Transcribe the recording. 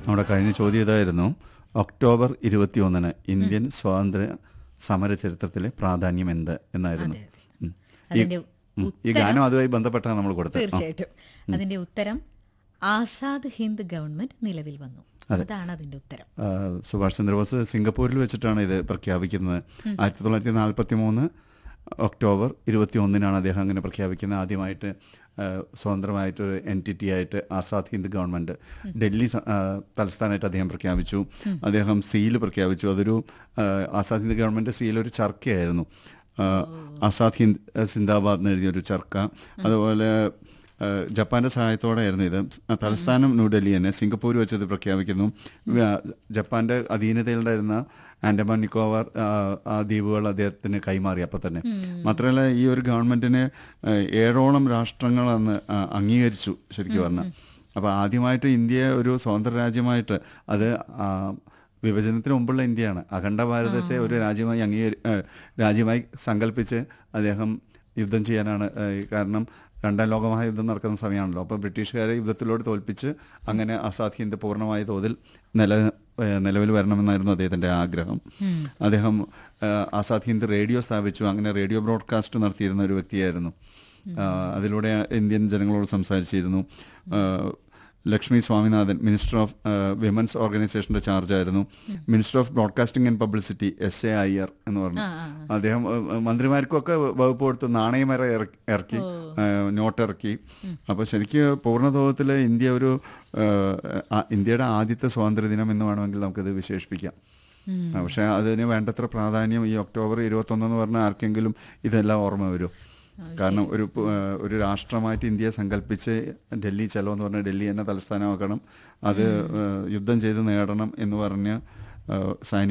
നമ്മുടെ കഴിഞ്ഞ ചോദ്യം ഇതായിരുന്നു ഒക്ടോബർ ഇരുപത്തിയൊന്നിന് ഇന്ത്യൻ സ്വാതന്ത്ര്യ സമര ചരിത്രത്തിലെ പ്രാധാന്യം എന്ത് എന്നായിരുന്നു അതെ, അതെ. ഉം. ഈ- അതിന്റെ ഉം. ഈ ഗാനം അതുമായി ബന്ധപ്പെട്ടാണ് നമ്മൾ കൊടുത്തത് ആ. തീർച്ചയായിട്ടും അതിന്റെ ഉത്തരം ആസാദ് ഹിന്ദ് ഗവൺമെന്റ് നിലവിൽ വന്നു അതാണ് അതിന്റെ ഉത്തരം ആ, സുഭാഷ് ചന്ദ്രബോസ് സിംഗപ്പൂരിൽ വെച്ചിട്ടാണ് ഇത് പ്രഖ്യാപിക്കുന്നത് ആയിരത്തി തൊള്ളായിരത്തി നാൽപ്പത്തി മൂന്ന് ഒക്ടോബർ ഇരുപത്തി ഒന്നിനാണ് അദ്ദേഹം അങ്ങനെ പ്രഖ്യാപിക്കുന്നത് ആദ്യമായിട്ട് ആ, സ്വതന്ത്രമായിട്ടൊരു എൻറ്റിറ്റി ആയിട്ട് ആസാദ് ഹിന്ദ് ഗവൺമെൻറ് ഡൽഹി സ- ആ, തലസ്ഥാനമായിട്ട് അദ്ദേഹം പ്രഖ്യാപിച്ചു അദ്ദേഹം സീൽ പ്രഖ്യാപിച്ചു അതൊരു ആ, ആസാദ് ഹിന്ദ് ഗവൺമെൻറ് സീൽ ഒരു ചർക്കയായിരുന്നു ആ, ആസാദ് ഹിന്ദ് സിന്ദാബാദ് എന്ന് എഴുതിയ ഒരു ചർക്ക അതുപോലെ ഏഹ് ജപ്പാന്റെ സഹായത്തോടെയായിരുന്നു ഇത് തലസ്ഥാനം ന്യൂഡൽഹി തന്നെ സിംഗപ്പൂർ വെച്ച് ഇത് പ്രഖ്യാപിക്കുന്നു വ്യ- ജപ്പാന്റെ അധീനതയിലുണ്ടായിരുന്ന ആൻഡമാൻ നിക്കോബാർ ആ, ആ ദ്വീപുകൾ അദ്ദേഹത്തിന് കൈമാറി അപ്പം തന്നെ മാത്രമല്ല ഈ ഒരു ഗവൺമെന്റിനെ ഏഹ് ഏഴോളം രാഷ്ട്രങ്ങൾ അന്ന് ആ, അംഗീകരിച്ചു ശരിക്കും പറഞ്ഞാൽ അപ്പോൾ ആദ്യമായിട്ട് ഇന്ത്യയെ ഒരു സ്വതന്ത്ര രാജ്യമായിട്ട് അത് ആ, വിഭജനത്തിന് മുമ്പുള്ള ഇന്ത്യയാണ് അഖണ്ഡ ഭാരതത്തെ ഒരു രാജ്യമായി അംഗീകരി ഏഹ് രാജ്യമായി സങ്കല്പിച്ച് അദ്ദേഹം യുദ്ധം ചെയ്യാനാണ് ഏഹ് കാരണം രണ്ടാം ലോകമഹായുദ്ധം നടക്കുന്ന സമയമാണല്ലോ അപ്പോൾ ബ്രിട്ടീഷുകാരെ യുദ്ധത്തിലൂടെ തോൽപ്പിച്ച് അങ്ങനെ ആസാദ് ഹിന്ദ് പൂർണ്ണമായ തോതിൽ നില ഏഹ് നിലവിൽ വരണമെന്നായിരുന്നു അദ്ദേഹത്തിൻ്റെ ആഗ്രഹം അദ്ദേഹം ഏഹ് ആസാദ് ഹിന്ദ് റേഡിയോ സ്ഥാപിച്ചു അങ്ങനെ റേഡിയോ ബ്രോഡ്കാസ്റ്റ് നടത്തിയിരുന്ന ഒരു വ്യക്തിയായിരുന്നു ആഹ് അതിലൂടെ ഇന്ത്യൻ ജനങ്ങളോട് സംസാരിച്ചിരുന്നു ആഹ് Lakshmi Swaminathan minister of women's ഓർഗനൈസേഷന്റെ ചാർജായിരുന്നു minister of broadcasting and publicity S A Iyer എന്ന് പറഞ്ഞു അദ്ദേഹം ഏഹ്, മന്ത്രിമാർക്കൊക്കെ വകുപ്പ് കൊടുത്തു നാണയം വരെ ഇറക്കി- ഇറക്കി ഏഹ്, നോട്ട് ഇറക്കി അപ്പോൾ ശരിക്ക് പൂർണ്ണതോതിൽ ഇന്ത്യ ഒരു ഏഹ്, ആ- ഇന്ത്യയുടെ ആദ്യത്തെ സ്വാതന്ത്ര്യ ദിനം എന്ന് വേണമെങ്കിൽ നമുക്കിത് വിശേഷിപ്പിക്കാം ആ, പക്ഷേ അതിന് വേണ്ടത്ര പ്രാധാന്യം ഈ ഒക്ടോബർ ഇരുപത്തൊന്നെന്ന് പറഞ്ഞാൽ ആർക്കെങ്കിലും ഇതെല്ലാം ഓർമ്മ വരും കാരണം ഒരു പ്- ഏഹ് ഒരു രാഷ്ട്രമായിട്ട് ഇന്ത്യയെ സങ്കല്പിച്ച് ഡൽഹി ചെലോ എന്ന് പറഞ്ഞാൽ ഡൽഹി തന്നെ തലസ്ഥാനമാക്കണം അത് ഏഹ് യുദ്ധം ചെയ്ത് നേടണം എന്ന് പറഞ്ഞ് ഏഹ് സൈനിക